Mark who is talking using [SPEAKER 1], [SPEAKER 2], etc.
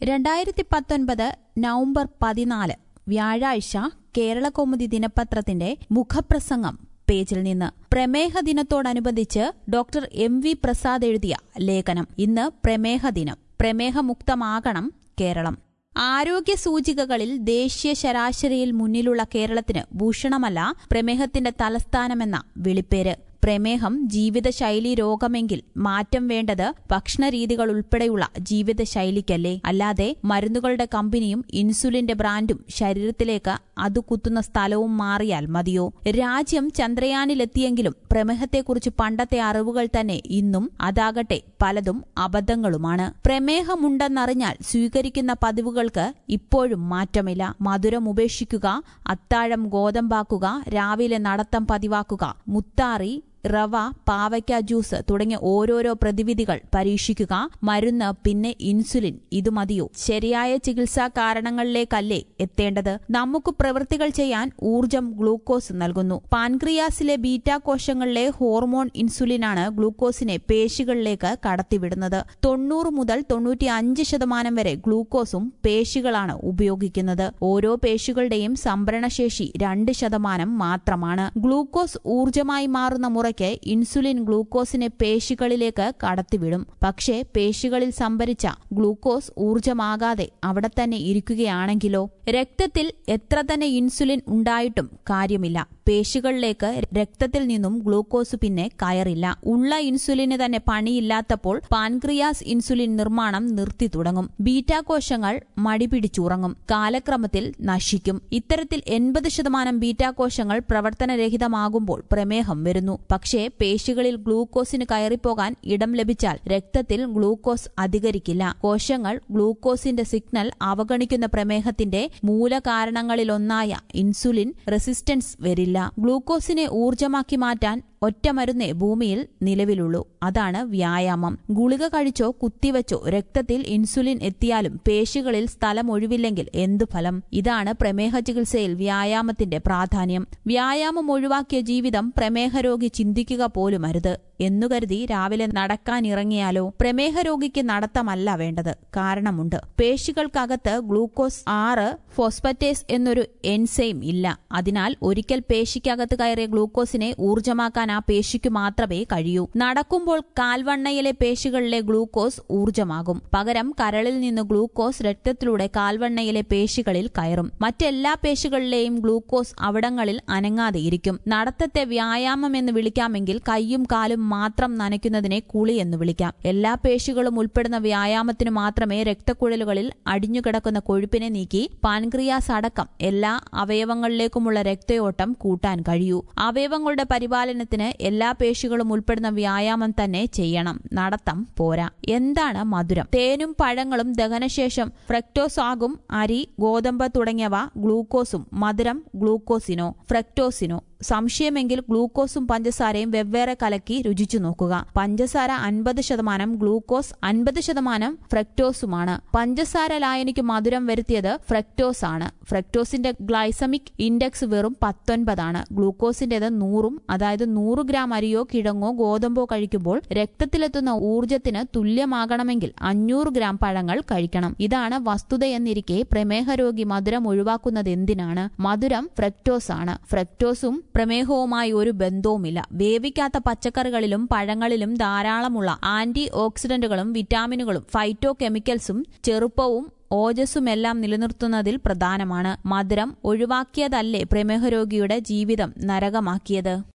[SPEAKER 1] രണ്ടായിരത്തി പത്തൊൻപത് നവംബർ പതിനാല് വ്യാഴാഴ്ച കേരളകൗമുദി ദിനപത്രത്തിന്റെ മുഖപ്രസംഗം പേജിൽ നിന്ന് പ്രമേഹ ദിനത്തോടനുബന്ധിച്ച് ഡോക്ടർ എം വി പ്രസാദ് എഴുതിയ ലേഖനം ഇന്ന് പ്രമേഹ ദിനം പ്രമേഹമുക്തമാകണം കേരളം ആരോഗ്യ സൂചികകളിൽ ദേശീയ ശരാശരിയിൽ മുന്നിലുള്ള കേരളത്തിന് ഭൂഷണമല്ല പ്രമേഹത്തിന്റെ തലസ്ഥാനമെന്ന വിളിപ്പേര് പ്രമേഹം ജീവിതശൈലി രോഗമെങ്കിൽ മാറ്റം വേണ്ടത് ഭക്ഷണരീതികൾ ഉൾപ്പെടെയുള്ള ജീവിതശൈലിക്കല്ലേ അല്ലാതെ മരുന്നുകളുടെ കമ്പനിയും ഇൻസുലിന്റെ ബ്രാൻഡും ശരീരത്തിലേക്ക് അത് കുത്തുന്ന സ്ഥലവും മാറിയാൽ മതിയോ രാജ്യം ചന്ദ്രയാനിലെത്തിയെങ്കിലും പ്രമേഹത്തെക്കുറിച്ച് പണ്ടത്തെ അറിവുകൾ തന്നെ ഇന്നും അതാകട്ടെ പലതും അബദ്ധങ്ങളുമാണ് പ്രമേഹമുണ്ടെന്നറിഞ്ഞാൽ സ്വീകരിക്കുന്ന പതിവുകൾക്ക് ഇപ്പോഴും മാറ്റമില്ല മധുരം ഉപേക്ഷിക്കുക അത്താഴം ഗോതമ്പാക്കുക രാവിലെ നടത്തം പതിവാക്കുക മുത്താറി റവ പാവയ്ക്ക ജ്യൂസ് തുടങ്ങിയ ഓരോരോ പ്രതിവിധികൾ പരീക്ഷിക്കുക മരുന്ന് പിന്നെ ഇൻസുലിൻ ഇത് മതിയോ ശരിയായ ചികിത്സാ കാരണങ്ങളിലേക്കല്ലേ എത്തേണ്ടത് നമുക്ക് പ്രവൃത്തികൾ ചെയ്യാൻ ഊർജം ഗ്ലൂക്കോസ് നൽകുന്നു പാൻക്രിയാസിലെ ബീറ്റാ കോശങ്ങളിലെ ഹോർമോൺ ഇൻസുലിനാണ് ഗ്ലൂക്കോസിനെ പേശികളിലേക്ക് കടത്തിവിടുന്നത് തൊണ്ണൂറ് മുതൽ തൊണ്ണൂറ്റി അഞ്ച് ശതമാനം വരെ ഗ്ലൂക്കോസും പേശികളാണ് ഉപയോഗിക്കുന്നത് ഓരോ പേശികളുടെയും സംഭരണശേഷി രണ്ട് ശതമാനം മാത്രമാണ് ഗ്ലൂക്കോസ് ഊർജമായി മാറുന്ന മുറയ്ക്ക് ഇൻസുലിൻ ഗ്ലൂക്കോസിനെ പേശികളിലേക്ക് കടത്തിവിടും പക്ഷേ പേശികളിൽ സംഭരിച്ച ഗ്ലൂക്കോസ് ഊർജമാകാതെ അവിടെ തന്നെ ഇരിക്കുകയാണെങ്കിലോ രക്തത്തിൽ എത്ര തന്നെ ഇൻസുലിൻ ഉണ്ടായിട്ടും കാര്യമില്ല പേശികളിലേക്ക് രക്തത്തിൽ നിന്നും ഗ്ലൂക്കോസ് പിന്നെ കയറില്ല ഉള്ള ഇൻസുലിന് തന്നെ പണിയില്ലാത്തപ്പോൾ പാൻക്രിയാസ് ഇൻസുലിൻ നിർമ്മാണം നിർത്തി തുടങ്ങും ബീറ്റാ കോശങ്ങൾ മടി പിടിച്ചുറങ്ങും കാലക്രമത്തിൽ നശിക്കും ഇത്തരത്തിൽ എൺപത് ശതമാനം ബീറ്റാ കോശങ്ങൾ പ്രവർത്തനരഹിതമാകുമ്പോൾ പ്രമേഹം വരുന്നു പക്ഷേ പേശികളിൽ ഗ്ലൂക്കോസിന് കയറിപ്പോകാൻ ഇടം ലഭിച്ചാൽ രക്തത്തിൽ ഗ്ലൂക്കോസ് അധികരിക്കില്ല കോശങ്ങൾ ഗ്ലൂക്കോസിന്റെ സിഗ്നൽ അവഗണിക്കുന്ന പ്രമേഹത്തിന്റെ മൂലകാരണങ്ങളിലൊന്നായ ഇൻസുലിൻ റെസിസ്റ്റൻസ് വരില്ല ഗ്ലൂക്കോസിനെ ഊർജമാക്കി മാറ്റാൻ ഒറ്റമരുന്നേ ഭൂമിയിൽ നിലവിലുള്ളൂ അതാണ് വ്യായാമം ഗുളിക കഴിച്ചോ കുത്തിവച്ചോ രക്തത്തിൽ ഇൻസുലിൻ എത്തിയാലും പേശികളിൽ സ്ഥലം ഒഴിവില്ലെങ്കിൽ എന്തു ഫലം ഇതാണ് പ്രമേഹ ചികിത്സയിൽ വ്യായാമത്തിന്റെ പ്രാധാന്യം വ്യായാമം ഒഴിവാക്കിയ ജീവിതം പ്രമേഹ രോഗി ചിന്തിക്കുക പോലും അരുത് എന്നുകരുതി രാവിലെ നടക്കാനിറങ്ങിയാലോ പ്രമേഹ രോഗിക്ക് നടത്തമല്ല വേണ്ടത് കാരണമുണ്ട് പേശികൾക്കകത്ത് ഗ്ലൂക്കോസ് ആറ് ഫോസ്ഫറ്റേസ് എന്നൊരു എൻസൈം ഇല്ല അതിനാൽ ഒരിക്കൽ പേശിക്കകത്ത് കയറിയ ഗ്ലൂക്കോസിനെ ഊർജമാക്കാൻ ആ പേശിക്കു മാത്രമേ കഴിയൂ നടക്കുമ്പോൾ കാൽവണ്ണയിലെ പേശികളിലെ ഗ്ലൂക്കോസ് ഊർജമാകും പകരം കരളിൽ നിന്ന് ഗ്ലൂക്കോസ് രക്തത്തിലൂടെ കാൽവണ്ണയിലെ പേശികളിൽ കയറും മറ്റെല്ലാ പേശികളിലെയും ഗ്ലൂക്കോസ് അവിടങ്ങളിൽ അനങ്ങാതെയിരിക്കും നടത്തത്തെ വ്യായാമം എന്ന് വിളിക്കാമെങ്കിൽ കൈയും കാലും മാത്രം നനയ്ക്കുന്നതിനെ കുളി എന്ന് വിളിക്കാം എല്ലാ പേശികളും ഉൾപ്പെടുന്ന വ്യായാമത്തിന് മാത്രമേ രക്തക്കുഴലുകളിൽ അടിഞ്ഞുകിടക്കുന്ന കൊഴുപ്പിനെ നീക്കി പാൻക്രിയാസ് അടക്കം എല്ലാ അവയവങ്ങളിലേക്കുമുള്ള രക്തയോട്ടം കൂട്ടാൻ കഴിയൂ അവയവങ്ങളുടെ പരിപാലനത്തിന് എല്ലാ പേശികളും ഉൾപ്പെടുന്ന വ്യായാമം തന്നെ ചെയ്യണം നടത്തം പോരാ എന്താണ് മധുരം തേനും പഴങ്ങളും ദഹനശേഷം ഫ്രക്ടോസ് ആകും അരി ഗോതമ്പ് തുടങ്ങിയവ ഗ്ലൂക്കോസും മധുരം ഗ്ലൂക്കോസിനോ ഫ്രക്ടോസിനോ സംശയമെങ്കിൽ ഗ്ലൂക്കോസും പഞ്ചസാരയും വെവ്വേറെ കലക്കി രുചിച്ചു നോക്കുക പഞ്ചസാര അൻപത് ശതമാനം ഗ്ലൂക്കോസ് അൻപത് ശതമാനം ഫ്രക്ടോസുമാണ് പഞ്ചസാര ലായനിക്ക് മധുരം വരുത്തിയത് ഫ്രക്ടോസ് ആണ് ഫ്രക്ടോസിന്റെ ഗ്ലൈസമിക് ഇൻഡെക്സ് വെറും പത്തൊൻപതാണ് ഗ്ലൂക്കോസിന്റേത് നൂറും അതായത് നൂറ് ഗ്രാം അരിയോ കിഴങ്ങോ ഗോതമ്പോ കഴിക്കുമ്പോൾ രക്തത്തിലെത്തുന്ന ഊർജത്തിന് തുല്യമാകണമെങ്കിൽ അഞ്ഞൂറ് ഗ്രാം പഴങ്ങൾ കഴിക്കണം ഇതാണ് വസ്തുതയെന്നിരിക്കെ പ്രമേഹ രോഗി മധുരം ഒഴിവാക്കുന്നത് എന്തിനാണ് മധുരം ഫ്രക്ടോസ് ആണ് ഫ്രക്ടോസും പ്രമേഹവുമായി ഒരു ബന്ധവുമില്ല വേവിക്കാത്ത പച്ചക്കറികളിലും പഴങ്ങളിലും ധാരാളമുള്ള ആന്റി ഓക്സിഡന്റുകളും വിറ്റാമിനുകളും ഫൈറ്റോ കെമിക്കൽസും ചെറുപ്പവും ഓജസ്സുമെല്ലാം നിലനിർത്തുന്നതിൽ പ്രധാനമാണ് മധുരം ഒഴിവാക്കിയതല്ലേ പ്രമേഹ രോഗിയുടെ ജീവിതം നരകമാക്കിയത്